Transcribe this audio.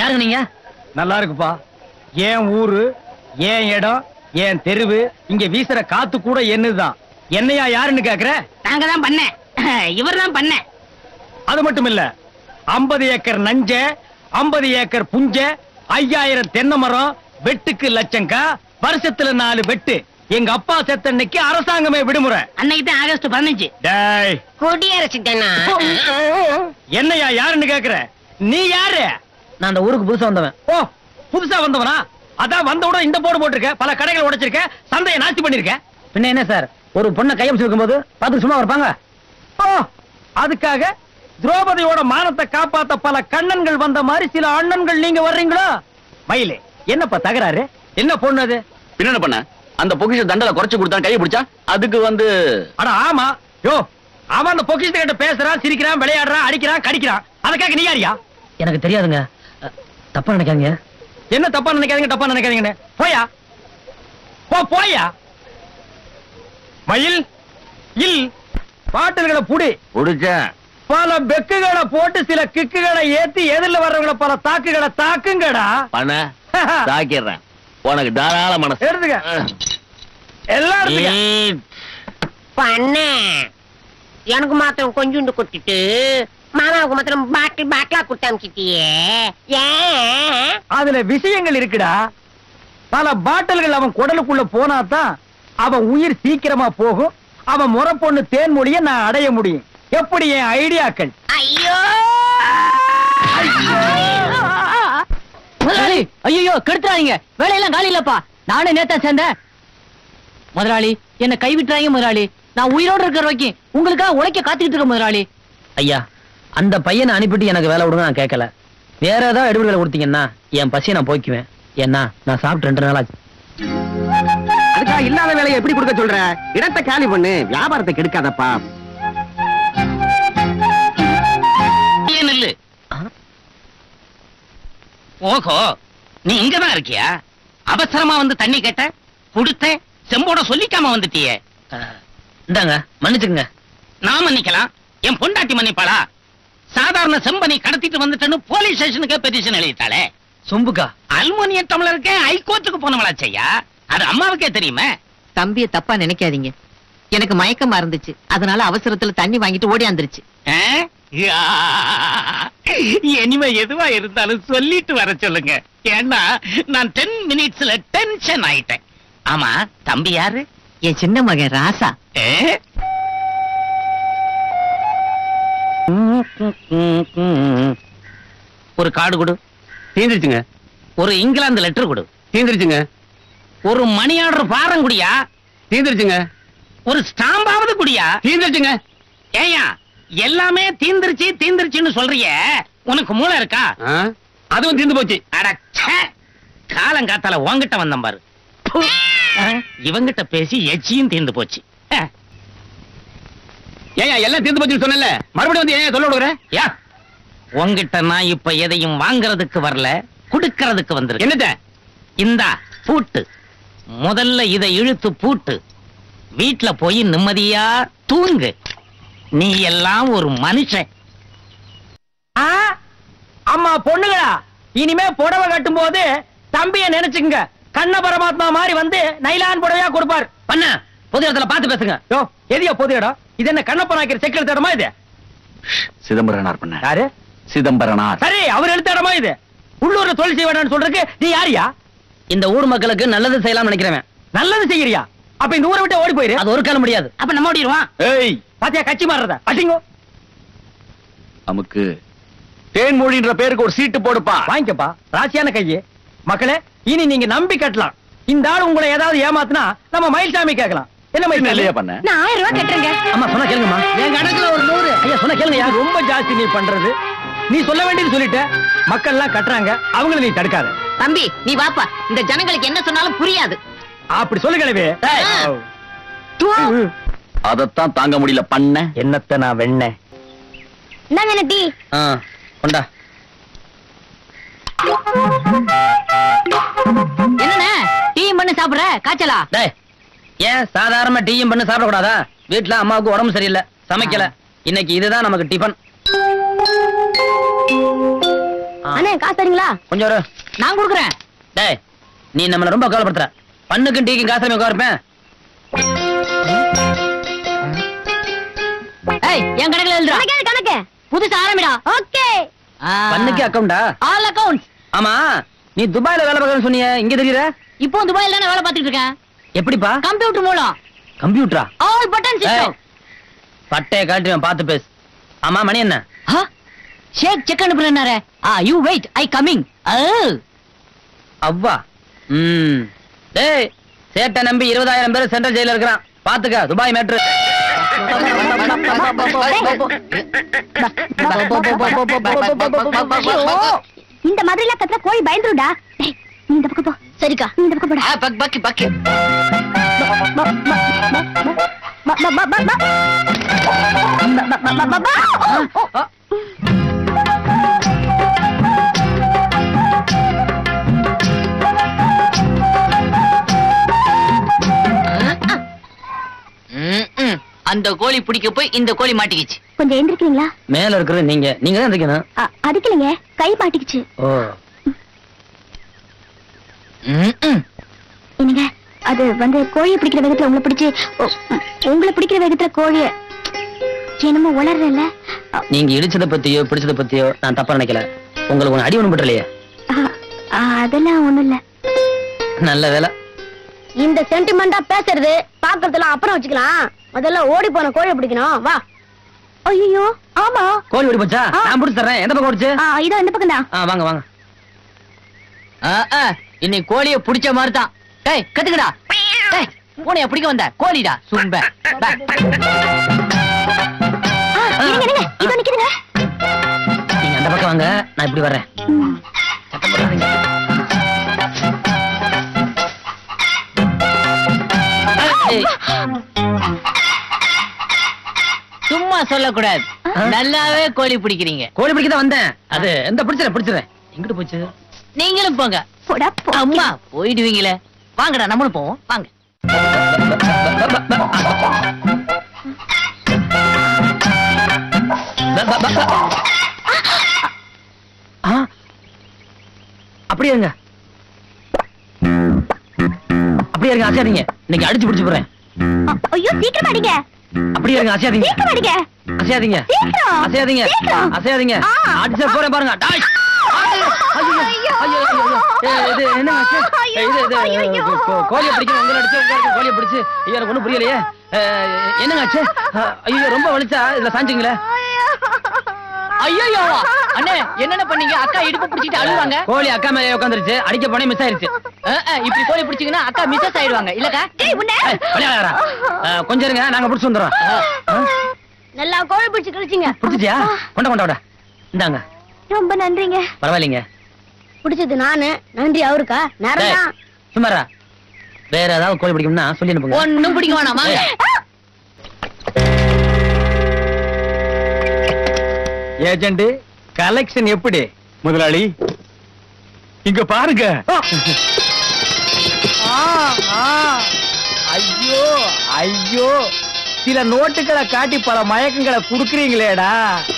யாருங்க நீங்க நல்லா இருக்குப்பா என் ஊரு என் இடம் என் தெருவு இங்க வீசுற காத்து கூட என்னதுதான் என்னையா யாருன்னு கேக்குற நாங்க தான் பண்ண இவர் தான் பண்ண அது மட்டும் இல்ல 50 ஏக்கர் நஞ்ச 50 ஏக்கர் புஞ்ச ஐயாயிரம் தென்னை மரம் வெட்டுக்கு லட்சம் கா வருஷத்துல நாலு வெட்டு எங்க அப்பா செத்த அன்னைக்கு அரசாங்கமே விடுமுறை அன்னைக்கு தான் ஆகஸ்ட் பதினஞ்சு டேய் குடியரசுத்தனா என்னையா யாருன்னு கேக்குற நீ யாரு நான் அந்த ஊருக்கு புதுசா வந்தவன் ஓ புதுசா வந்தவனா அதான் வந்தவுடன் இந்த போர்டு போட்டிருக்க பல கடைகள் உடைச்சிருக்க சந்தையை நாஸ்தி பண்ணிருக்க பின்ன என்ன சார் ஒரு பொண்ணை கையம் இருக்கும்போது பார்த்து சும்மா இருப்பாங்க ஓ அதுக்காக திரௌபதியோட மானத்தை காப்பாத்த பல கண்ணன்கள் வந்த மாதிரி சில அண்ணன்கள் நீங்க வர்றீங்களா மயிலே என்னப்பா தகராறு என்ன பொண்ணு அது பின்ன என்ன பண்ண அந்த பொக்கிஷ தண்டலை குறைச்சு கொடுத்தா கையை பிடிச்சா அதுக்கு வந்து அட ஆமா யோ அவன் அந்த பொக்கிஷத்தை கிட்ட பேசுறான் சிரிக்கிறான் விளையாடுறான் அடிக்கிறான் கடிக்கிறான் அதுக்காக நீ யாரியா எனக்கு தெரியாதுங்க அ, தப்பா நினைக்காதீங்க என்ன தப்பா நினைக்காதீங்க தப்பா நினைக்காதீங்கன்னு போயா போ போயா மயில் இல் பாட்டில்களை புடி பிடிச்சேன் பல பெக்குகளை போட்டு சில கிக்குகளை ஏத்தி எதிரில் வர்றவங்கள பல தாக்குகளை தாக்குங்கடா பண்ண தாக்கிடுறேன் உனக்கு தாராள மனசு எடுத்துக்க எல்லாம் எடுத்துக்க. ம், பண்ண எனக்கு மாத்திரம் கொஞ்சோண்டு கொடுத்துட்டு மாமாவுக்கு மாத்திரம் பாட்டில் பாட்டிலா கொடுத்து அமிச்சிட்டியே ஏன் அதுல விஷயங்கள் இருக்குடா பல பாட்டில்கள் அவன் குடலுக்குள்ள போனாதான் அவன் உயிர் சீக்கிரமா போகும் அவன் முறை பொண்ணு தேன்மொழிய நான் அடைய முடியும் எப்படி என் ஐடியாக்கள் ஐயோ முதலாளி ஐயோ கெடுத்துறாதீங்க வேலையெல்லாம் காலி இல்லப்பா நானே நேத்தா சேர்ந்தேன் முதலாளி என்ன கைவிட்டுறாங்க முதலாளி நான் உயிரோட இருக்கிற வரைக்கும் உங்களுக்காக உழைக்க காத்துக்கிட்டு இருக்க முதலாளி ஐயா அந்த பையனை அனுப்பிட்டு எனக்கு வேலை விடுங்க நான் கேட்கல வேற ஏதாவது எடுபடி வேலை கொடுத்தீங்கன்னா என் பசியை நான் போய்க்குவேன் ஏன்னா நான் சாப்பிட்டு ரெண்டு நாள் ஆச்சு அதுக்காக இல்லாத வேலையை எப்படி கொடுக்க சொல்ற இடத்தை காலி பண்ணு வியாபாரத்தை கெடுக்காதப்பா ஏன் நில்லு ஓஹோ நீ இங்கதான் இருக்கியா அவசரமா வந்து தண்ணி கேட்ட குடுத்தேன் செம்போட சொல்லிக்காம வந்துட்டியே இந்தாங்க மன்னிச்சுக்கங்க நான் மன்னிக்கலாம் என் பொண்டாட்டி மன்னிப்பாளா சாதாரண செம்பனி கடத்திட்டு வந்துட்டேன்னு போலீஸ் ஸ்டேஷனுக்கே பெட்டிஷன் எழுதிட்டாளே சொம்புக்கா அலுமினிய டம்ளருக்கு ஹைகோர்ட்டுக்கு போனவளா செய்யா அது அம்மாவுக்கே தெரியுமே தம்பிய தப்பா நினைக்காதீங்க எனக்கு மயக்கமா இருந்துச்சு அதனால அவசரத்துல தண்ணி வாங்கிட்டு ஓடியாந்துருச்சு ஆ? யா. இனிமே எதுவா இருந்தாலும் சொல்லிட்டு வர சொல்லுங்க ஏன்னா நான் டென் மினிட்ஸ்ல டென்ஷன் ஆயிட்டேன் ஆமா தம்பி யாரு என் சின்ன மகன் ராசா ஏ? ஒரு கார்டு கொடு தீந்துருச்சுங்க ஒரு இங்கிலாந்து லெட்டர் கொடு தீந்துருச்சுங்க ஒரு மணி ஆர்டர் பாரம் குடியா தீந்துருச்சுங்க ஒரு ஸ்டாம்பாவது குடியா தீந்துருச்சுங்க ஏயா எல்லாமே தீந்துருச்சு தீந்துருச்சுன்னு சொல்றியே உனக்கு மூளை இருக்கா ஆ, அதுவும் தீந்து போச்சு அட ச்சே. காலங்காத்தால உன்கிட்ட வந்தேன் பாரு ப்பு. இவங்கிட்ட பேசி எச்சியும் தீர்ந்து போச்சு அஹ். ஏன் எல்லாம் தீந்து போச்சுன்னு சொன்னல மறுபடியும் வந்து ஏன் சொல்ல விடுற யா உன்கிட்ட நான் இப்ப எதையும் வாங்குறதுக்கு வரல குடுக்கறதுக்கு வந்திருக்கேன் என்னத்த இந்தா பூட்டு முதல்ல இதை இழுத்து பூட்டு வீட்ல போய் நிம்மதியா தூங்கு நீ எல்லாம் ஒரு மனுஷன் ஆ? அம்மா பொண்ணுங்களா இனிமே புடவை கட்டும் போது தம்பிய நினைச்சுங்க கண்ண பரமாத்மா மாதிரி வந்து நைலான் புடவையா கொடுப்பார் பண்ண பொது இடத்துல பார்த்து பேசுங்க யோ எதியா பொது இடம் இது என்ன கண்ணப்ப நாய்க்கிற செக்கல் தடமா இது சிதம்பரனார் பண்ண யாரு சிதம்பரனார் சரி அவர் எழுத்த இடமா இது உள்ளூர்ல தொழில் செய்ய வேண்டாம்னு சொல்றதுக்கு நீ யாரியா இந்த ஊர் மக்களுக்கு நல்லது செய்யலாம்னு நினைக்கிறேன் நல்லது செய்யறியா அப்ப இந்த ஊரை விட்டு ஓடி போயிரு அது ஒரு காலம் முடியாது அப்ப நம்ம ஓடிடுவான் ஏய் பாத்தியா கட்சி மாறுறத அடிங்கோ நமக்கு தேன்மொழின்ற பேருக்கு ஒரு சீட்டு போடுப்பா வாங்கிக்கப்பா ராசியான கையே மக்களே இனி நீங்க நம்பி கட்டலாம் இந்த ஆள் உங்களை ஏதாவது ஏமாத்துனா நம்ம மயில்சாமி கேட்கலாம் என்ன என்ன மயில்சாமி இல்லையா பண்ண நான் ஆயிரம் ரூபாய் கட்டுறேங்க அம்மா சொன்னா கேளுங்கம்மா என் கணக்குல ஒரு நூறு ஐயா சொன்ன கேளுங்க ரொம்ப ஜாஸ்தி நீ பண்றது நீ சொல்ல வேண்டியது சொல்லிட்ட மக்கள் எல்லாம் கட்டுறாங்க அவங்கள நீ தடுக்காத தம்பி நீ வாப்பா இந்த ஜனங்களுக்கு என்ன சொன்னாலும் புரியாது அப்படி சொல்லு கிழவி அதத்தான் தாங்க முடியல பண்ண என்னத்த நான் வெண்ண இந்தாங்க டீ ஆ கொண்டா என்னண்ணே டீ பண்ணி சாப்பிடுற காய்ச்சலா டேய் ஏன் சாதாரண டீயும் பண்ணி சாப்பிடக்கூடாதா வீட்ல அம்மாவுக்கு உடம்பு சரியில்லை சமைக்கல இன்னைக்கு இதுதான் நமக்கு டிஃபன் அண்ணே காசு தரீங்களா கொஞ்சம் வரும் நான் கொடுக்குறேன் டேய் நீ நம்மள ரொம்ப கவலைப்படுத்துற பண்ணுக்கும் டீக்கும் காசு உட்காருப்பேன் ஏய் என் கணக்குல எழுதுறா கணக்கு கணக்கு புதுசா ஆரம்பிடா ஓகே பண்ணுக்கு அக்கவுண்டா ஆல் அக்கவுண்ட்ஸ் ஆமா நீ துபாயில வேலை பார்க்கறன்னு சொன்னியே இங்க தெரியற இப்போ துபாயில தானே வேலை பார்த்துட்டு இருக்கேன் எப்படிப்பா கம்ப்யூட்டர் மூலம் கம்ப்யூட்டரா ஆல் பட்டன் சிஸ்டம் பட்டைய காட்டி பார்த்து பேசு ஆமா மணி என்ன ஷேக் செக் அனுப்புறேன்னாரே ஆ யூ வெயிட் ஐ கமிங் அவ்வா ம் டேய் சேட்டை நம்பி இருபதாயிரம் பேர் சென்ட்ரல் ஜெயில இருக்கிறான் பாத்துக்க துபாய் மேட்ரு இந்த மாதிரி எல்லாம் கத்துற கோழி பயந்துருடா டேய், நீ இந்த பக்கம் போ சரிக்கா நீ இந்த பக்கம் போடா பக் பக்கு பக்கு ப- ப- ப- ப- ப- ப- ப- ப- ப- ப- ப- ப- ப- ம், ம். அந்த கோழி பிடிக்க போய் இந்த கோழி மாட்டிக்கிச்சு கொஞ்சம் எந்திரிக்கிறீங்களா மேல இருக்கிறது நீங்க நீங்க தான் இருக்கணும் அ- அதுக்கு இல்லைங்க கை மாட்டிக்கிச்சு ஓ ம், ம். என்னங்க அது வந்து கோழியை பிடிக்கிற வேகத்துல உங்களை பிடிச்சு உ- உ- உங்களை பிடிக்கிற வேகத்துல கோழிய என்னமோ உளறல நீங்க இடிச்சத பத்தியோ பிடிச்சத பத்தியோ நான் தப்பா நினைக்கல உங்களுக்கு ஒண்ணு அடி ஒண்ணு பட்டலையே அதெல்லாம் ஒண்ணும் இல்ல நல்ல வேலை இந்த சென்டிமெண்டா பேசுறது பாக்குறதுலாம் அப்புறம் வச்சுக்கலாம் முதல்ல ஓடி போன கோழியை பிடிக்கணும் வா ஐயோ ஆமா கோழி ஓடி போச்சா ஆ. நான் பிடிச்சி தர்றேன் எந்த பக்கம் ஓடிச்சு ஆ, இதோ இந்த பக்கம் தான் ஆ வாங்க வாங்க ஆ, ஆ, இன்னைக்கு கோழிய பிடிச்ச மாதிரி தான் டேய் கத்துக்கடா டேய் பூனைய பிடிக்க வந்த கோழிடா சும்ப டா. இருங்க இருங்க இதோ நிக்கிறேங்க நீங்க அந்த பக்கம் வாங்க நான் இப்படி வர்றேன் சத்தம் போடாதீங்க. ஏய், சும்மா சொல்லக்கூடாது ஆ. நல்லாவே கோழி பிடிக்கிறீங்க கோழி பிடிக்க தான் வந்தேன் அது எந்த பிடிச்சிட பிடிச்சிடுறேன் எங்கிட்டு போச்சு நீங்களும் போங்க போடா போ அம்மா போயிடுவீங்களே வாங்கடா நம்மளும் போவோம் வாங்க ப, ப, ப, ப. ஆ. அப்படியே இருங்க அப்படியே இருங்க அசையாதீங்க இன்னைக்கு அடிச்சு பிடிச்சு போறேன் அ- ஐயோ சீக்கிரம் அடிங்க அப்படியே இருங்க அசையாதீங்க சீக்கிரம் அடிங்க அசையாதீங்க சீக்கிரம். அசையாதீங்க சீக்கிரம். அசையாதீங்க ஆ. அடிச்ச போறேன் பாருங்க டாய். ஐயோ, ஐயோ, ஐயோ, ஐயோ, ஐயோ. ஏய், இது என்ன ஆச்சு? ஐயோ, இது, இது, ஐயோ. கோ- கோ- கோழியை பிடிக்கணும் உங்களை அடிச்சு உங்க இருக்க கோழியை பிடிச்சு ஐயோ எனக்கு ஒண்ணும் புரியலையே அஹ், என்னங்க ஆச்சு அஹ், ஐயோ ரொம்ப வலிச்சா இதுல சாஞ்சிங்களே ஐயோ அண்ணே என்னென்ன பண்ணீங்க அக்கா இடுப்பு பிடிச்சிட்டு அழுவாங்க கோழி அக்கா மேலே உட்காந்துருச்சு அடிக்க போனே மிஸ் ஆயிருச்சு ஆ, ஆ, இப்படி கோழி பிடிச்சீங்கன்னா அக்கா மிஸ்ஸஸ் ஆயிடுவாங்க இல்லக்கா டேய் உன்னை ஏய், விளையாடாதடா. அஹ், கொஞ்சம் இருங்க நாங்க பிடிச்சு வந்துடுறோம் நல்லா கோழி பிடிச்சு கழிச்சிங்க பிடிச்சிட்டியா கொண்ட கொண்ட விட இந்தாங்க ரொம்ப நன்றிங்க பரவாயில்லைங்க பிடிச்சது நானு நன்றி அவருக்கா நேரம் டேய், தான் சும்மாரா வேற ஏதாவது கோழி பிடிக்கும்னா சொல்லி அனுப்புங்க ஒண்ணும் பிடிக்க வேணாம் வாங்க ஏஜென்ட் கலெக்ஷன் எப்படி முதலாளி இங்க பாருங்க ஆ, ஆ. ஐயோ ஐயோ சில நோட்டுகளை காட்டி பல மயக்கங்களை குடுக்குறீங்களேடா